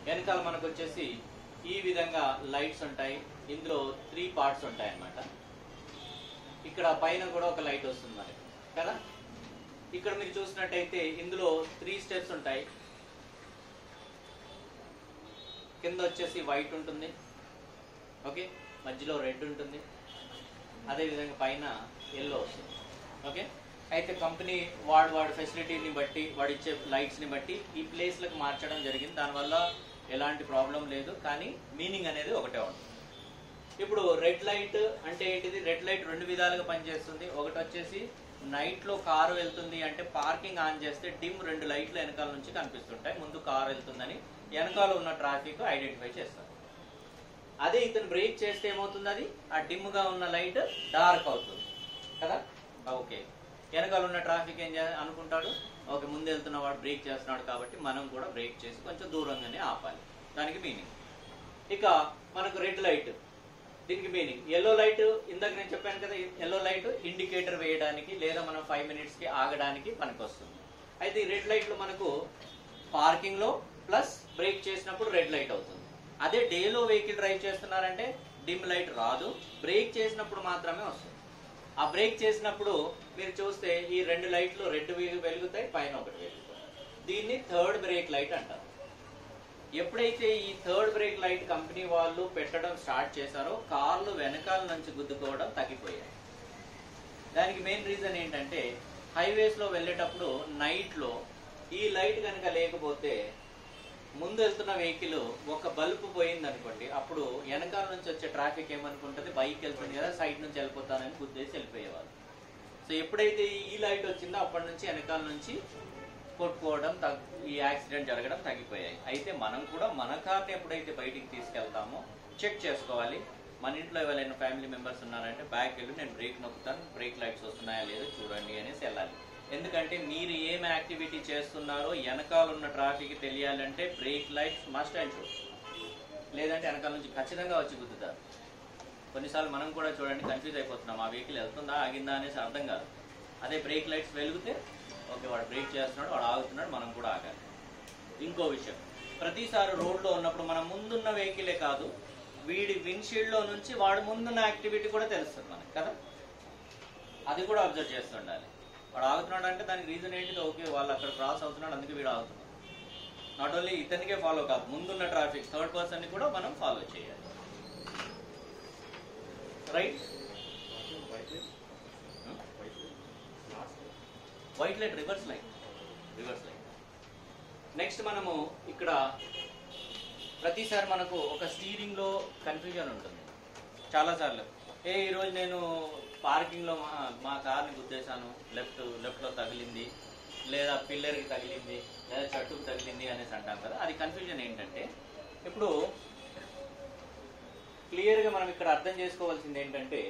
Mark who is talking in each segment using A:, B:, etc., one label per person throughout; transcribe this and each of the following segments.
A: వెనకాల మనకు వచ్చేసి ఈ విధంగా లైట్స్ ఉంటాయి ఇందులో త్రీ పార్ట్స్ ఉంటాయి అన్నమాట ఇక్కడ పైన కూడా ఒక లైట్ వస్తుంది మనకి కదా ఇక్కడ మీరు చూసినట్టయితే ఇందులో త్రీ స్టెప్స్ ఉంటాయి కింద వచ్చేసి వైట్ ఉంటుంది ఓకే మధ్యలో రెడ్ ఉంటుంది అదేవిధంగా పైన ఎల్లో వస్తుంది ఓకే అయితే కంపెనీ వాడు వాడి ఫెసిలిటీని బట్టి వాడు ఇచ్చే లైట్స్ని బట్టి ఈ ప్లేస్లకు మార్చడం జరిగింది దానివల్ల ఎలాంటి ప్రాబ్లం లేదు కానీ మీనింగ్ అనేది ఒకటే ఉంటుంది ఇప్పుడు రెడ్ లైట్ అంటే ఏంటిది రెడ్ లైట్ రెండు విధాలుగా పనిచేస్తుంది ఒకటి వచ్చేసి నైట్ లో కారు వెళ్తుంది అంటే పార్కింగ్ ఆన్ చేస్తే డిమ్ రెండు లైట్లు వెనకాల నుంచి కనిపిస్తుంటాయి ముందు కారు వెళ్తుందని వెనకాల ఉన్న ట్రాఫిక్ ఐడెంటిఫై చేస్తారు అదే ఇతను బ్రేక్ చేస్తే ఏమవుతుంది అది ఆ డిమ్ గా ఉన్న లైట్ డార్క్ అవుతుంది కదా ఓకే వెనకాల ఉన్న ట్రాఫిక్ ఏం చేయాలి అనుకుంటాడు ఓకే ముందు వెళ్తున్న వాడు బ్రేక్ చేస్తున్నాడు కాబట్టి మనం కూడా బ్రేక్ చేసి కొంచెం దూరంగానే ఆపాలి దానికి మీనింగ్ ఇక మనకు రెడ్ లైట్ దీనికి మీనింగ్ ఎల్లో లైట్ ఇందాక నేను చెప్పాను కదా ఎల్లో లైట్ ఇండికేటర్ వేయడానికి లేదా మనం ఫైవ్ మినిట్స్ కి ఆగడానికి పనికి వస్తుంది అయితే ఈ రెడ్ లైట్లు మనకు పార్కింగ్ లో ప్లస్ బ్రేక్ చేసినప్పుడు రెడ్ లైట్ అవుతుంది అదే డేలో వెహికల్ డ్రైవ్ చేస్తున్నారంటే డిమ్ లైట్ రాదు బ్రేక్ చేసినప్పుడు మాత్రమే వస్తుంది ఆ బ్రేక్ చేసినప్పుడు మీరు చూస్తే ఈ రెండు లైట్లు రెండు వెలుగుతాయి పైన ఒకటి వెలుగుతాయి దీన్ని థర్డ్ బ్రేక్ లైట్ అంటారు ఎప్పుడైతే ఈ థర్డ్ బ్రేక్ లైట్ కంపెనీ వాళ్ళు పెట్టడం స్టార్ట్ చేశారో కార్లు వెనకాల నుంచి గుద్దుకోవడం తగ్గిపోయాయి దానికి మెయిన్ రీజన్ ఏంటంటే హైవేస్ లో వెళ్ళేటప్పుడు నైట్ లో ఈ లైట్ కనుక లేకపోతే ముందు వెళ్తున్న వెహికల్ ఒక బల్బ్ పోయింది అనుకోండి అప్పుడు వెనకాల నుంచి వచ్చే ట్రాఫిక్ ఏమనుకుంటుంది బైక్ వెళ్తుంది కదా సైడ్ నుంచి వెళ్ళిపోతానని గుద్దేసి వెళ్ళిపోయేవాళ్ళు సో ఎప్పుడైతే ఈ లైట్ వచ్చిందో అప్పటి నుంచి వెనకాల నుంచి కొట్టుకోవడం తగ్ ఈ యాక్సిడెంట్ జరగడం తగ్గిపోయాయి అయితే మనం కూడా మన కార్ని ఎప్పుడైతే బయటికి తీసుకెళ్తామో చెక్ చేసుకోవాలి మన ఇంట్లో ఎవరైనా ఫ్యామిలీ మెంబర్స్ ఉన్నారంటే బ్యాక్ వెళ్ళి నేను బ్రేక్ నొక్కుతాను బ్రేక్ లైట్స్ వస్తున్నాయా లేదో చూడండి అనేసి వెళ్ళాలి ఎందుకంటే మీరు ఏం యాక్టివిటీ చేస్తున్నారో వెనకాల ఉన్న ట్రాఫిక్ తెలియాలంటే brake lights must and should లేదంటే వెనకాల నుంచి ఖచ్చితంగా వచ్చి గుద్దుతారు కొన్నిసార్లు మనం కూడా చూడండి కన్ఫ్యూజ్ అయిపోతున్నాం ఆ వెహికల్ వెళ్తుందా ఆగిందా అనేసి అర్థం కాదు అదే బ్రేక్ లైట్స్ వెలిగితే ఓకే వాడు బ్రేక్ చేస్తున్నాడు వాడు ఆగుతున్నాడు మనం కూడా ఆగాలి ఇంకో విషయం ప్రతిసారి రోడ్లో ఉన్నప్పుడు మనం ముందున్న వెహికలే కాదు వీడి విండ్షీల్డ్ లో నుంచి వాడు ముందున్న యాక్టివిటీ కూడా తెలుస్తుంది మనకి కదా అది కూడా అబ్జర్వ్ చేస్తుండాలి వాడు ఆగుతున్నాడు అంటే దానికి రీజన్ ఏంటి ఓకే వాళ్ళు అక్కడ క్రాస్ అవుతున్నాడు అందుకే వీడు ఆగుతున్నాడు నాట్ ఓన్లీ ఇతనికే ఫాలో కాదు ముందున్న ట్రాఫిక్ థర్డ్ పర్సన్ ని కూడా మనం ఫాలో చేయాలి right white light reverse light reverse light next మనము ఇక్కడ ప్రతిసారి మనకు ఒక స్టీరింగ్ లో కన్ఫ్యూజన్ ఉంటుంది చాలా సార్లు ఏ ఈరోజు నేను పార్కింగ్ లో మా మా కార్ని గుద్దేశాను లెఫ్ట్ లెఫ్ట్ లో తగిలింది లేదా పిల్లర్కి తగిలింది లేదా చెట్టుకు తగిలింది అనేసి అంటాం కదా అది కన్ఫ్యూజన్ ఏంటంటే ఇప్పుడు క్లియర్గా మనం ఇక్కడ అర్థం చేసుకోవాల్సింది ఏంటంటే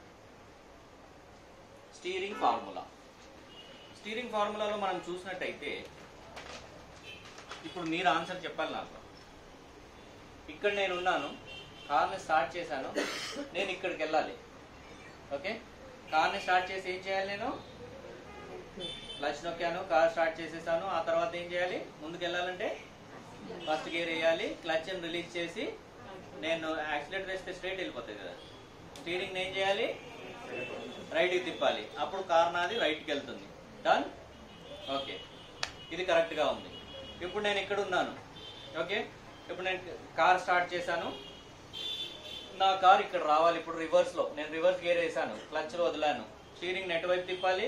A: స్టీరింగ్ ఫార్ములా స్టీరింగ్ ఫార్ములాలో మనం చూసినట్టయితే ఇప్పుడు మీరు ఆన్సర్ చెప్పాలి నాకు ఇక్కడ నేను ఉన్నాను కార్ని స్టార్ట్ చేశాను నేను ఇక్కడికి వెళ్ళాలి ఓకే కార్ని స్టార్ట్ చేసి ఏం చేయాలి నేను క్లచ్ నొక్కాను కార్ స్టార్ట్ చేసేసాను ఆ తర్వాత ఏం చేయాలి ముందుకు వెళ్ళాలంటే ఫస్ట్ గేర్ వేయాలి క్లచ్ రిలీజ్ చేసి నేను యాక్సిలేటర్ వేస్తే స్ట్రైట్ వెళ్ళిపోతుంది కదా స్టీరింగ్ ఏం చేయాలి రైట్కి తిప్పాలి అప్పుడు కార్ నాది రైట్కి వెళ్తుంది డన్ ఓకే ఇది కరెక్ట్గా ఉంది ఇప్పుడు నేను ఇక్కడ ఉన్నాను ఓకే ఇప్పుడు నేను కార్ స్టార్ట్ చేశాను నా కార్ ఇక్కడ రావాలి ఇప్పుడు రివర్స్ లో నేను రివర్స్ గేర్ వేసాను క్లచ్ లో వదిలాను స్టీరింగ్ నెట్ వైపు తిప్పాలి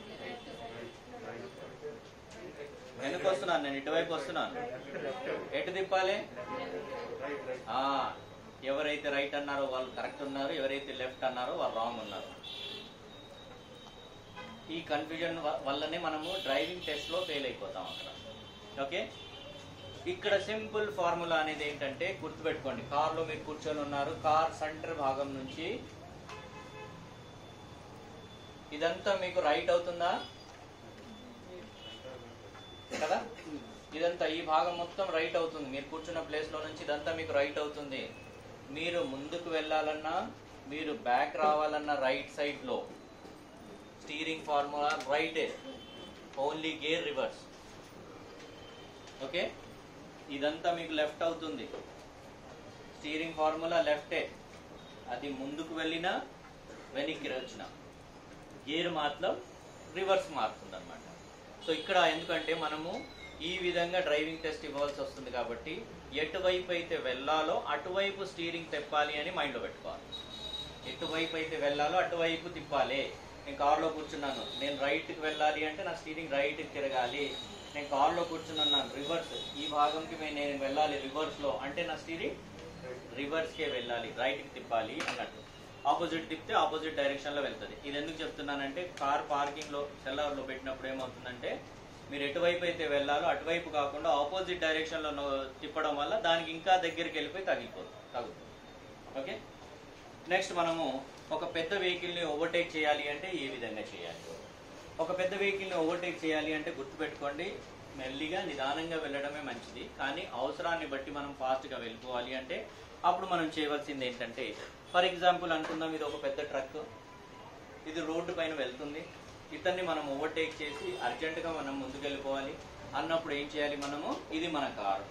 A: వెనక్కి వస్తున్నాను నేను ఇటువైపు వస్తున్నాను ఎటు తిప్పాలి ఆ, ఎవరైతే రైట్ అన్నారో వాళ్ళు కరెక్ట్ ఉన్నారు ఎవరైతే లెఫ్ట్ అన్నారో వాళ్ళు రాంగ్ ఉన్నారు ఈ కన్ఫ్యూజన్ వల్లనే మనము డ్రైవింగ్ టెస్ట్ లో ఫెయిల్ అయిపోతాం అక్కడ ఓకే ఇక్కడ సింపుల్ ఫార్ములా అనేది ఏంటంటే గుర్తుపెట్టుకోండి కార్ లో మీరు కూర్చొని ఉన్నారు కార్ సెంటర్ భాగం నుంచి ఇదంతా మీకు రైట్ అవుతుందా కదా ఇదంతా ఈ భాగం మొత్తం రైట్ అవుతుంది మీరు కూర్చున్న ప్లేస్ లో నుంచి ఇదంతా మీకు రైట్ అవుతుంది మీరు ముందుకు వెళ్ళాలన్నా మీరు బ్యాక్ రావాలన్నా రైట్ సైడ్ లో స్టీరింగ్ ఫార్ములా రైటే ఓన్లీ గేర్ రివర్స్ ఓకే ఇదంతా మీకు లెఫ్ట్ అవుతుంది స్టీరింగ్ ఫార్ములా లెఫ్టే అది ముందుకు వెళ్ళినా వెనక్కి వచ్చిన గేర్ మాత్రం రివర్స్ మారుతుంది అనమాట సో ఇక్కడ ఎందుకంటే మనము ఈ విధంగా డ్రైవింగ్ టెస్ట్ ఇవ్వాల్సి వస్తుంది కాబట్టి ఎటువైపు అయితే వెళ్ళాలో అటువైపు స్టీరింగ్ తిప్పాలి అని మైండ్లో పెట్టుకోవాలి ఎటువైపు అయితే వెళ్ళాలో అటువైపు తిప్పాలి నేను కార్లో కూర్చున్నాను నేను రైట్కి వెళ్ళాలి అంటే నా స్టీరింగ్ రైట్కి తిరగాలి నేను కార్లో కూర్చున్నాను రివర్స్ ఈ భాగంకి మే- నేను వెళ్ళాలి రివర్స్లో అంటే నా స్టీరింగ్ రివర్స్కే వెళ్ళాలి రైట్కి తిప్పాలి అన్నట్టు ఆపోజిట్ తిప్పితే ఆపోజిట్ డైరెక్షన్లో వెళ్తుంది ఇది ఎందుకు చెప్తున్నానంటే కార్ పార్కింగ్లో సెల్లర్లో పెట్టినప్పుడు ఏమవుతుందంటే మీరు ఎటువైపు అయితే వెళ్ళాలో అటువైపు కాకుండా ఆపోజిట్ డైరెక్షన్లో నో- తిప్పడం వల్ల దానికి ఇంకా దగ్గరికి వెళ్ళిపోయి తగిలిపోతుంది తగ్గుతుంది ఓకే నెక్స్ట్ మనము ఒక పెద్ద వెహికల్ని ఓవర్టేక్ చేయాలి అంటే ఏ విధంగా చేయాలి ఒక పెద్ద వెహికల్ని ఓవర్టేక్ చేయాలి అంటే గుర్తుపెట్టుకోండి మెల్లిగా నిదానంగా వెళ్ళడమే మంచిది కానీ అవసరాన్ని బట్టి మనం ఫాస్ట్గా వెళ్ళిపోవాలి అంటే అప్పుడు మనం చేయవలసింది ఏంటంటే ఫర్ ఎగ్జాంపుల్ అనుకుందాం ఇది ఒక పెద్ద ట్రక్ ఇది రోడ్డు పైన వెళ్తుంది ఇతన్ని మనం ఓవర్టేక్ చేసి అర్జెంటుగా మనం ముందుకు వెళ్ళిపోవాలి అన్నప్పుడు ఏం చేయాలి మనము ఇది మన కారు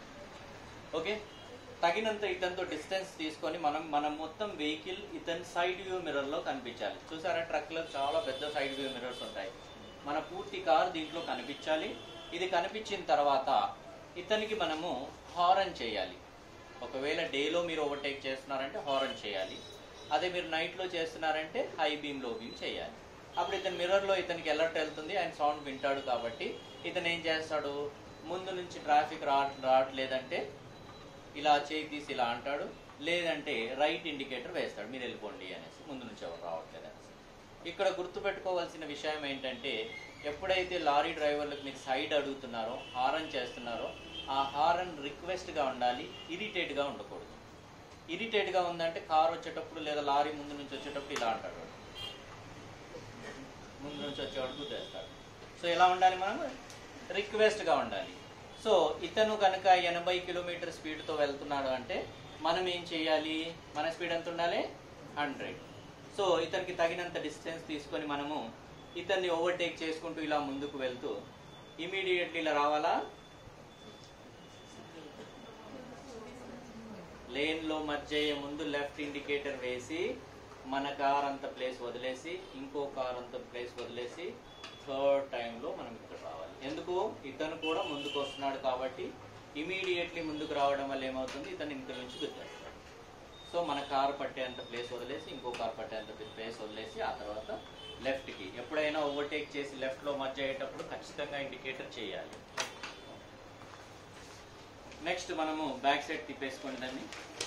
A: ఓకే తగినంత ఇతనితో డిస్టెన్స్ తీసుకొని మనం మనం మొత్తం వెహికల్ ఇతని సైడ్ వ్యూ మిర్రర్ లో కనిపించాలి చూసారా ట్రక్ లో చాలా పెద్ద సైడ్ వ్యూ మిర్రర్స్ ఉంటాయి మన పూర్తి కార్ దీంట్లో కనిపించాలి ఇది కనిపించిన తర్వాత ఇతనికి మనము హారన్ చేయాలి ఒకవేళ డేలో మీరు ఓవర్టేక్ చేస్తున్నారంటే హారన్ చేయాలి అదే మీరు నైట్లో చేస్తున్నారంటే హై బీమ్ లో బీమ్ చేయాలి అప్పుడు ఇతని మిర్రర్లో ఇతనికి అలర్ట్ వెళ్తుంది ఆయన సౌండ్ వింటాడు కాబట్టి ఇతను ఏం చేస్తాడు ముందు నుంచి ట్రాఫిక్ రా రావట్లేదంటే ఇలా చేయి తీసి ఇలా అంటాడు లేదంటే రైట్ ఇండికేటర్ వేస్తాడు మీరు వెళ్ళిపోండి అనేసి ముందు నుంచి ఎవరు రావట్లేదు అనేసి ఇక్కడ గుర్తుపెట్టుకోవాల్సిన విషయం ఏంటంటే ఎప్పుడైతే లారీ డ్రైవర్లకు మీరు సైడ్ అడుగుతున్నారో హారన్ చేస్తున్నారో ఆ హారన్ రిక్వెస్ట్గా ఉండాలి ఇరిటేట్గా ఉండకూడదు ఇరిటేట్గా ఉందంటే కార్ వచ్చేటప్పుడు లేదా లారీ ముందు నుంచి వచ్చేటప్పుడు ఇలా అంటాడు వాడు. ముందు నుంచి వచ్చేవాడు గుద్దేస్తాడు సో ఎలా ఉండాలి మనం రిక్వెస్ట్గా ఉండాలి సో ఇతను కనుక ఎనభై కిలోమీటర్ స్పీడ్తో వెళ్తున్నాడు అంటే మనం ఏం చేయాలి మన స్పీడ్ ఎంత ఉండాలి హండ్రెడ్ సో ఇతనికి తగినంత డిస్టెన్స్ తీసుకొని మనము ఇతన్ని ఓవర్టేక్ చేసుకుంటూ ఇలా ముందుకు వెళ్తూ ఇమీడియట్లీ ఇలా రావాలా లేన్ లో మధ్య అయ్యే ముందు లెఫ్ట్ ఇండికేటర్ వేసి మన కార్ అంత ప్లేస్ వదిలేసి ఇంకో కార్ అంత ప్లేస్ వదిలేసి థర్డ్ టైంలో మనం ఇక్కడ రావాలి ఎందుకు ఇతను కూడా ముందుకు వస్తున్నాడు కాబట్టి ఇమీడియట్లీ ముందుకు రావడం వల్ల ఏమవుతుంది ఇతను ఇంటి నుంచి గుర్తేస్తాడు సో మన కార్ పట్టేంత ప్లేస్ వదిలేసి ఇంకో కార్ పట్టేంత ప్లేస్ వదిలేసి ఆ తర్వాత లెఫ్ట్కి ఎప్పుడైనా ఓవర్టేక్ చేసి లెఫ్ట్లో మధ్య అయ్యేటప్పుడు ఖచ్చితంగా ఇండికేటర్ చేయాలి నెక్స్ట్ మనము బ్యాక్ సైడ్ తిప్పేసుకోండి దాన్ని